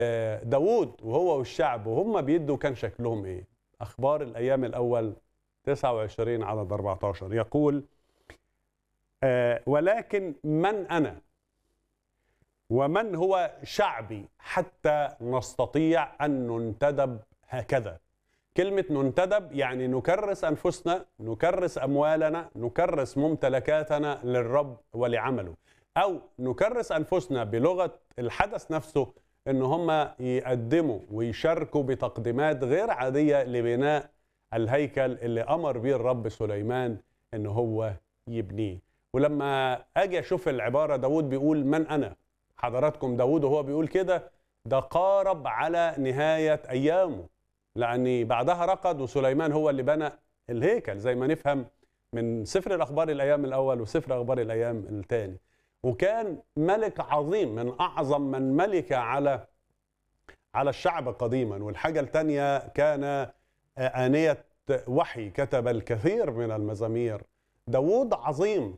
آه، داوود وهو والشعب وهم بيدوا كان شكلهم ايه اخبار الايام الاول 29 عدد 14 يقول آه، ولكن من انا ومن هو شعبي حتى نستطيع ان ننتدب هكذا كلمة ننتدب يعني نكرس أنفسنا نكرس أموالنا نكرس ممتلكاتنا للرب ولعمله أو نكرس أنفسنا بلغة الحدث نفسه إن هم يقدموا ويشاركوا بتقديمات غير عادية لبناء الهيكل اللي أمر به الرب سليمان إن هو يبنيه ولما أجي أشوف العبارة داود بيقول من أنا حضراتكم داود وهو بيقول كده ده قارب على نهاية أيامه لأن بعدها رقد وسليمان هو اللي بنى الهيكل زي ما نفهم من سفر الأخبار الأيام الأول وسفر أخبار الأيام الثاني وكان ملك عظيم من أعظم من ملك على على الشعب قديما والحاجة الثانية كان آنية وحي كتب الكثير من المزامير داود عظيم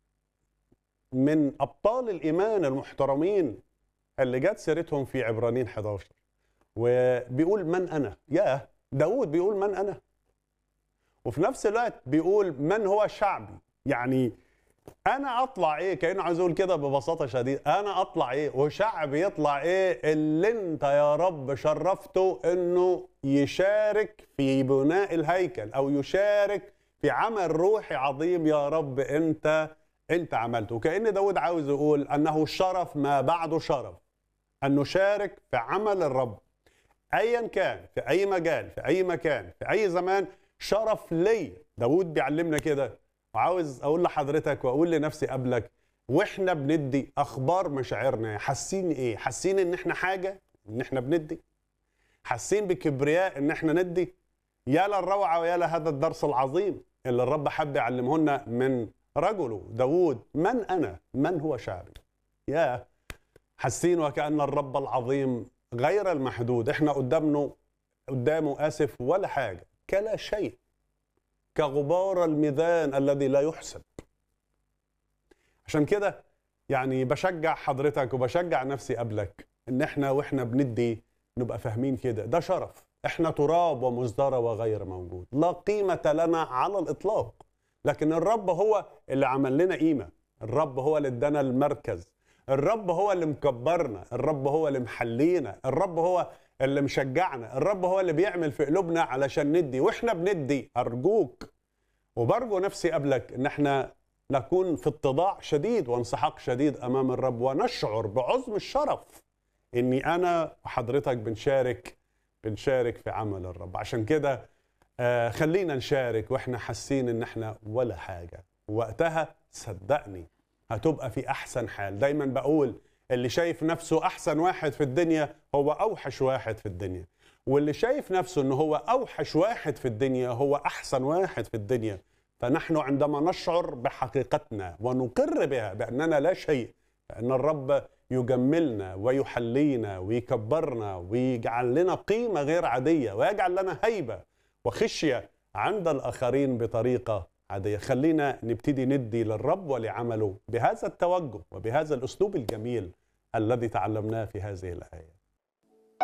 من أبطال الإيمان المحترمين اللي جت سيرتهم في عبرانيين 11 وبيقول من أنا يا داود بيقول من أنا وفي نفس الوقت بيقول من هو شعبي يعني أنا أطلع إيه كأنه عايز يقول كده ببساطة شديدة أنا أطلع إيه وشعبي يطلع إيه اللي أنت يا رب شرفته إنه يشارك في بناء الهيكل أو يشارك في عمل روحي عظيم يا رب أنت أنت عملته وكأن داود عاوز يقول أنه الشرف ما بعده شرف أن نشارك في عمل الرب ايا كان في اي مجال في اي مكان في اي زمان شرف لي داود بيعلمنا كده وعاوز اقول لحضرتك واقول لنفسي قبلك واحنا بندي اخبار مشاعرنا حاسين ايه حاسين ان احنا حاجه ان احنا بندي حاسين بكبرياء ان احنا ندي يا للروعه ويا لهذا الدرس العظيم اللي الرب حب يعلمه لنا من رجله داود من انا من هو شعبي يا حاسين وكأن الرب العظيم غير المحدود احنا قدامنا قدامه اسف ولا حاجه كلا شيء كغبار الميزان الذي لا يحسب عشان كده يعني بشجع حضرتك وبشجع نفسي قبلك ان احنا واحنا بندي نبقى فاهمين كده ده شرف احنا تراب ومزدرى وغير موجود لا قيمه لنا على الاطلاق لكن الرب هو اللي عمل لنا قيمه الرب هو اللي ادانا المركز الرب هو اللي مكبرنا الرب هو اللي محلينا الرب هو اللي مشجعنا الرب هو اللي بيعمل في قلوبنا علشان ندي واحنا بندي ارجوك وبرجو نفسي قبلك ان احنا نكون في اتضاع شديد وانسحاق شديد امام الرب ونشعر بعظم الشرف اني انا وحضرتك بنشارك بنشارك في عمل الرب عشان كده آه خلينا نشارك واحنا حاسين ان احنا ولا حاجه وقتها صدقني هتبقى في احسن حال دايما بقول اللي شايف نفسه احسن واحد في الدنيا هو اوحش واحد في الدنيا واللي شايف نفسه انه هو اوحش واحد في الدنيا هو احسن واحد في الدنيا فنحن عندما نشعر بحقيقتنا ونقر بها باننا لا شيء بان الرب يجملنا ويحلينا ويكبرنا ويجعل لنا قيمه غير عاديه ويجعل لنا هيبه وخشيه عند الاخرين بطريقه عادية خلينا نبتدي ندي للرب ولعمله بهذا التوجه وبهذا الأسلوب الجميل الذي تعلمناه في هذه الآية